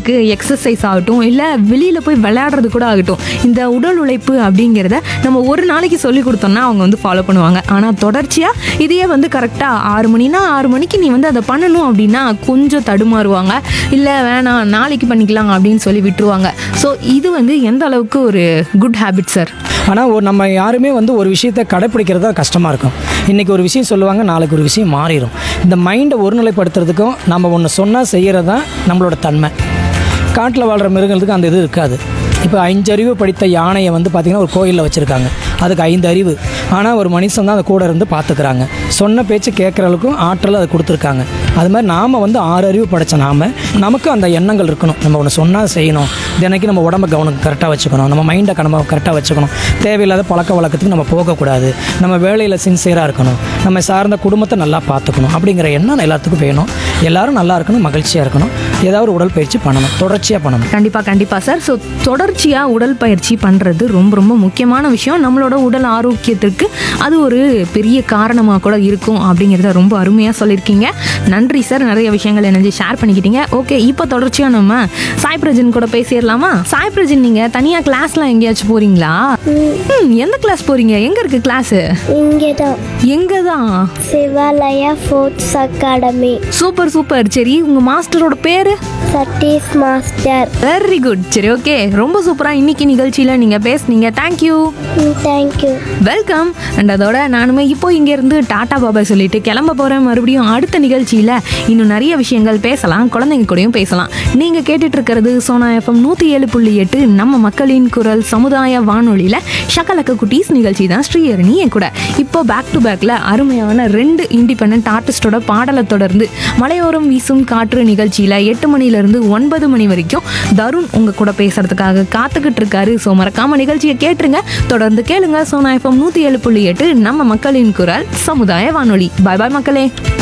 பண்ணுறதுக்கு எக்ஸசைஸ் ஆகட்டும் இல்லை வெளியில் போய் விளையாடுறது கூட ஆகட்டும் இந்த உடல் உழைப்பு அப்படிங்கிறத நம்ம ஒரு நாளைக்கு சொல்லி கொடுத்தோம்னா அவங்க வந்து ஃபாலோ பண்ணுவாங்க ஆனால் தொடர்ச்சியாக இதையே வந்து கரெக்டாக ஆறு மணினா ஆறு மணிக்கு நீ வந்து அதை பண்ணணும் அப்படின்னா கொஞ்சம் தடுமாறுவாங்க இல்லை வேணாம் நாளைக்கு பண்ணிக்கலாம் அப்படின்னு சொல்லி விட்டுருவாங்க ஸோ இது வந்து எந்த அளவுக்கு ஒரு குட் ஹேபிட் சார் ஆனால் ஒரு நம்ம யாருமே வந்து ஒரு விஷயத்தை கடைப்பிடிக்கிறது தான் கஷ்டமாக இருக்கும் இன்றைக்கி ஒரு விஷயம் சொல்லுவாங்க நாளைக்கு ஒரு விஷயம் மாறிடும் இந்த மைண்டை ஒருநிலைப்படுத்துறதுக்கும் நம்ம ஒன்று சொன்னால் செய்கிறது தான் நம்மளோட தன்மை காட்டில் வாழ்கிற மிருகங்களுக்கு அந்த இது இருக்காது இப்போ அஞ்சறிவு படித்த யானையை வந்து பார்த்திங்கன்னா ஒரு கோயிலில் வச்சுருக்காங்க அதுக்கு ஐந்து அறிவு ஆனால் ஒரு மனுஷன் தான் அதை கூட இருந்து பார்த்துக்கிறாங்க சொன்ன பேச்சு கேட்குறவளுக்கும் ஆற்றல் அதை கொடுத்துருக்காங்க அது மாதிரி நாம் வந்து ஆறு அறிவு படைச்ச நாம் நமக்கு அந்த எண்ணங்கள் இருக்கணும் நம்ம ஒன்று சொன்னால் செய்யணும் தினைக்கு நம்ம உடம்ப கவனம் கரெக்டாக வச்சுக்கணும் நம்ம மைண்டை நம்ம கரெக்டாக வச்சுக்கணும் தேவையில்லாத பழக்க வழக்கத்துக்கு நம்ம போகக்கூடாது நம்ம வேலையில் சின்சியராக இருக்கணும் நம்ம சார்ந்த குடும்பத்தை நல்லா பார்த்துக்கணும் அப்படிங்கிற எண்ணம் எல்லாத்துக்கும் வேணும் எல்லாரும் நல்லா இருக்கணும் மகிழ்ச்சியாக இருக்கணும் ஏதாவது ஒரு உடற்பயிற்சி பண்ணணும் தொடர்ச்சியாக பண்ணணும் கண்டிப்பாக கண்டிப்பாக சார் ஸோ தொடர்ச்சியாக உடல் பயிற்சி பண்ணுறது ரொம்ப ரொம்ப முக்கியமான விஷயம் நம்மளோட உடல் ஆரோக்கியத்திற்கு அது ஒரு பெரிய காரணமாக கூட இருக்கும் அப்படிங்கிறத ரொம்ப அருமையாக சொல்லியிருக்கீங்க நன்றி சார் நிறைய விஷயங்கள் எனர்ஜி ஷேர் பண்ணிக்கிட்டீங்க ஓகே இப்போ தொடர்ச்சியாக நம்ம சாய் பிரஜன் கூட பேசிடலாமா சாய் பிரஜன் நீங்கள் தனியாக கிளாஸ்லாம் எங்கேயாச்சும் போகிறீங்களா ம் எந்த கிளாஸ் போகிறீங்க எங்கே இருக்குது கிளாஸு இங்கே தான் எங்கே தான் Shivalaya sports academy super super சரி உங்கள் மாஸ்டரோட பேர் சதீஷ் மாஸ்டர் வெரி குட் சரி ஓகே ரொம்ப சூப்பராக இன்னைக்கு நிகழ்ச்சியில் நீங்கள் பேசுனீங்க தேங்க்யூ தேங்க்யூ வெல்கம் அண்ட் அதோட நானுமே இப்போ இங்கேருந்து டாடா பாபாய் சொல்லிட்டு கிளம்ப போகிறேன் மறுபடியும் அடுத்த நிகழ்ச்சியில் இன்னும் நிறைய விஷயங்கள் பேசலாம் குழந்தைங்க கூடயும் பேசலாம் நீங்கள் கேட்டுட்டு இருக்கிறது சோனா எஃப்எம் நூற்றி ஏழு புள்ளி எட்டு நம்ம மக்களின் குரல் சமுதாய வானொலியில் ஷக்கலக்க குட்டீஸ் நிகழ்ச்சி தான் ஸ்ரீஹரணி என் கூட இப்போ பேக் டு பேக்கில் அருமையான ரெண்டு இண்டிபெண்ட் ஆர்டிஸ்டோட பாடலை தொடர்ந்து மலையோரம் வீசும் காற்று நிகழ்ச்சியில் எட்டு மணிலேருந்து ஒன்பது மணி வரைக்கும் தருண் உங்கள் கூட பேசுறதுக்காக காத்துக்கிட்டு இருக்காரு ஸோ மறக்காம நிகழ்ச்சியை கேட்டுருங்க தொடர்ந்து கேளுங்க சோனா எஃப்எம் நூற்றி ஏழு புள்ளி எட்டு நம்ம மக்களின் குரல் சமுதாய வானொலி பாய் பாய் மக்களே